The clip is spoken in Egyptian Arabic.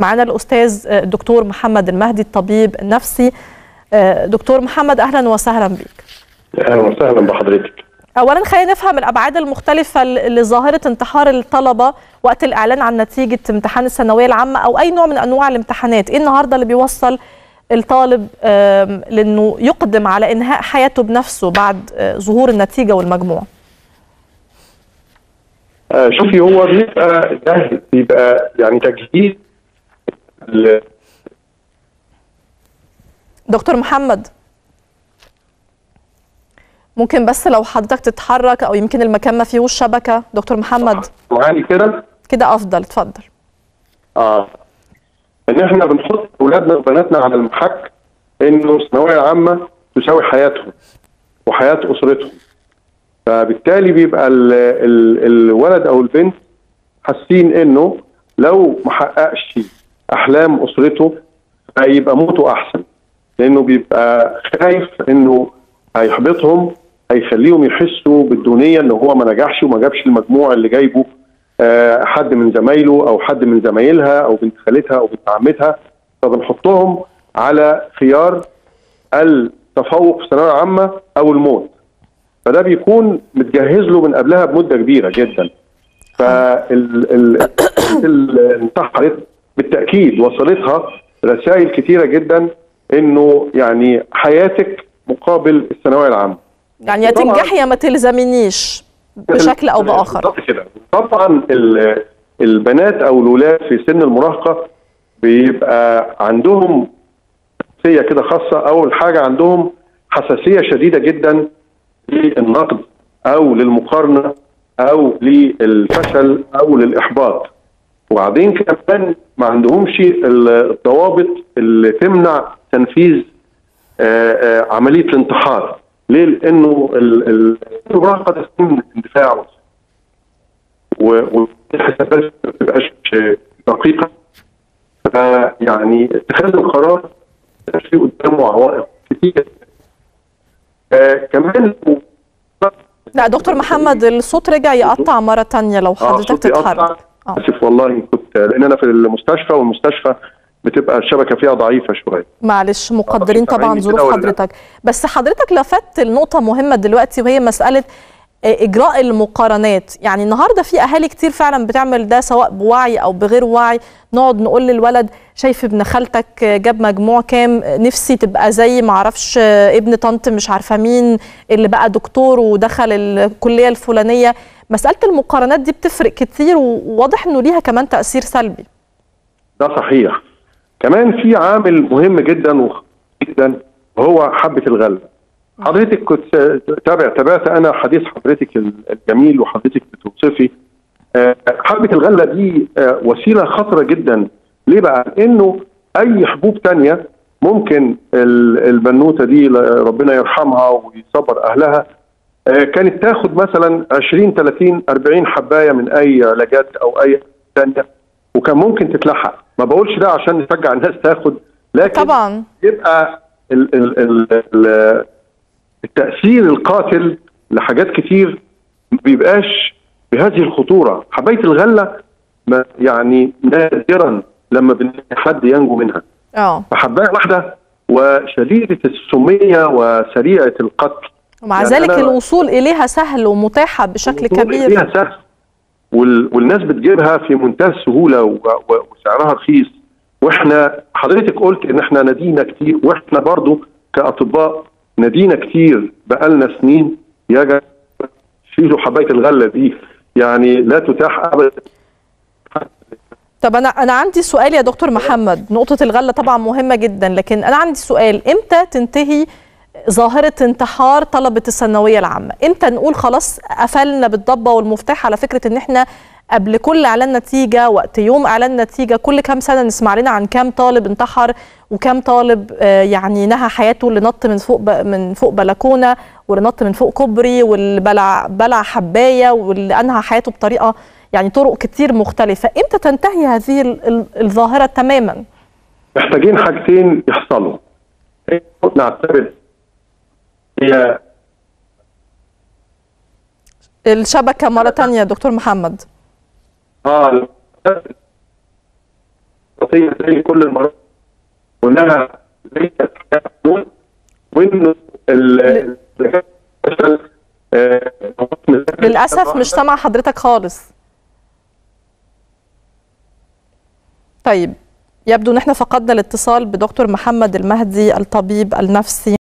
معنا الاستاذ الدكتور محمد المهدي الطبيب النفسي دكتور محمد اهلا وسهلا بك اهلا وسهلا بحضرتك اولا خلينا نفهم الابعاد المختلفه لظاهره انتحار الطلبه وقت الاعلان عن نتيجه امتحان الثانويه العامه او اي نوع من انواع الامتحانات ايه النهارده اللي بيوصل الطالب لانه يقدم على انهاء حياته بنفسه بعد ظهور النتيجه والمجموع آه شوفي هو بيبقى ده بيبقى يعني تجهيز دكتور محمد ممكن بس لو حضرتك تتحرك او يمكن المكان ما فيهوش شبكه دكتور محمد معاني كده كده افضل اتفضل اه ان احنا بنحط اولادنا وبناتنا على المحك انه الثانويه العامه تساوي حياتهم وحياه اسرتهم فبالتالي بيبقى ال ال الولد او البنت حاسين انه لو ما حققش احلام اسرته هيبقى موته احسن لانه بيبقى خايف انه هيحبطهم هيخليهم يحسوا بالدونيه ان هو ما نجحش وما جابش المجموع اللي جايبه أه حد من زمايله او حد من زمايلها او بنت خالتها او بنت عمتها فبنحطهم على خيار التفوق في الثانويه العامه او الموت فده بيكون متجهز له من قبلها بمده كبيره جدا فال انتحرت بالتاكيد وصلتها رسائل كتيره جدا انه يعني حياتك مقابل الثانويه العامه يعني يا تنجحي يا ما تلزمينيش بشكل او باخر كده طبعا البنات او الولاد في سن المراهقه بيبقى عندهم حساسيه كده خاصه اول حاجه عندهم حساسيه شديده جدا للنقد او للمقارنه او للفشل او للاحباط وبعدين كمان ما عندهمش الضوابط اللي تمنع تنفيذ آآ آآ عمليه الانتحار ليه؟ لانه المراهقه ده سن اندفاع والحسابات ما بتبقاش دقيقه فيعني اتخاذ القرار في قدامه عوائق كتير آه كمان لا دكتور محمد الصوت رجع يقطع مره ثانيه لو حضرتك آه تتحرك آه. اسف والله كنت لان انا في المستشفى والمستشفى بتبقى الشبكه فيها ضعيفه شويه معلش مقدرين طبعا ظروف حضرتك بس حضرتك لفت لنقطه مهمه دلوقتي وهي مساله اجراء المقارنات يعني النهارده في اهالي كتير فعلا بتعمل ده سواء بوعي او بغير وعي نقعد نقول للولد شايف ابن خالتك جاب مجموع كام نفسي تبقى زي ما اعرفش ابن طنط مش عارفه مين اللي بقى دكتور ودخل الكليه الفلانيه مساله المقارنات دي بتفرق كتير وواضح انه ليها كمان تاثير سلبي ده صحيح كمان في عامل مهم جدا جدا وهو حبه الغله حضرتك كنت تابع تابعت انا حديث حضرتك الجميل وحضرتك بتوصفي حبه الغله دي وسيله خطره جدا ليه بقى؟ انه اي حبوب تانية ممكن البنوته دي ربنا يرحمها ويصبر اهلها كانت تاخد مثلا 20 30 40 حبايه من اي علاجات او اي ثانيه وكان ممكن تتلحق ما بقولش ده عشان نشجع الناس تاخد لكن طبعا يبقى ال ال ال ال التاثير القاتل لحاجات كتير ما بيبقاش بهذه الخطوره حبايه الغله ما يعني نادرا لما بنلاقي حد ينجو منها اه فحبايه واحده وشديده السميه وسريعه القتل ومع يعني ذلك الوصول اليها سهل ومتاحه بشكل كبير اليها سهل وال... والناس بتجيبها في منتهى السهوله و... وسعرها رخيص واحنا حضرتك قلت ان احنا نادينا كتير واحنا برضو كاطباء نادينا كتير بقالنا سنين يا جماعه شيلوا حبايه الغله دي يعني لا تتاح ابدا طب انا انا عندي سؤال يا دكتور محمد نقطه الغله طبعا مهمه جدا لكن انا عندي سؤال امتى تنتهي ظاهره انتحار طلبه الثانويه العامه امتى نقول خلاص قفلنا بالضبه والمفتاح على فكره ان احنا قبل كل اعلان نتيجه وقت يوم اعلان نتيجه كل كام سنه نسمع لنا عن كام طالب انتحر وكام طالب يعني نهى حياته اللي نط من فوق من فوق بلكونه واللي نط من فوق كوبري واللي بلع بلع حبايه واللي انهى حياته بطريقه يعني طرق كتير مختلفه امتى تنتهي هذه الظاهره تماما محتاجين حاجتين يحصلوا نعتبر هي الشبكه مره ثانيه دكتور محمد اه ارتباطيه زي كل المرات وانها ليست حياه قانون وانه ال- ال- آه، للاسف مش سامع حضرتك خالص طيب يبدو ان احنا فقدنا الاتصال بدكتور محمد المهدي الطبيب النفسي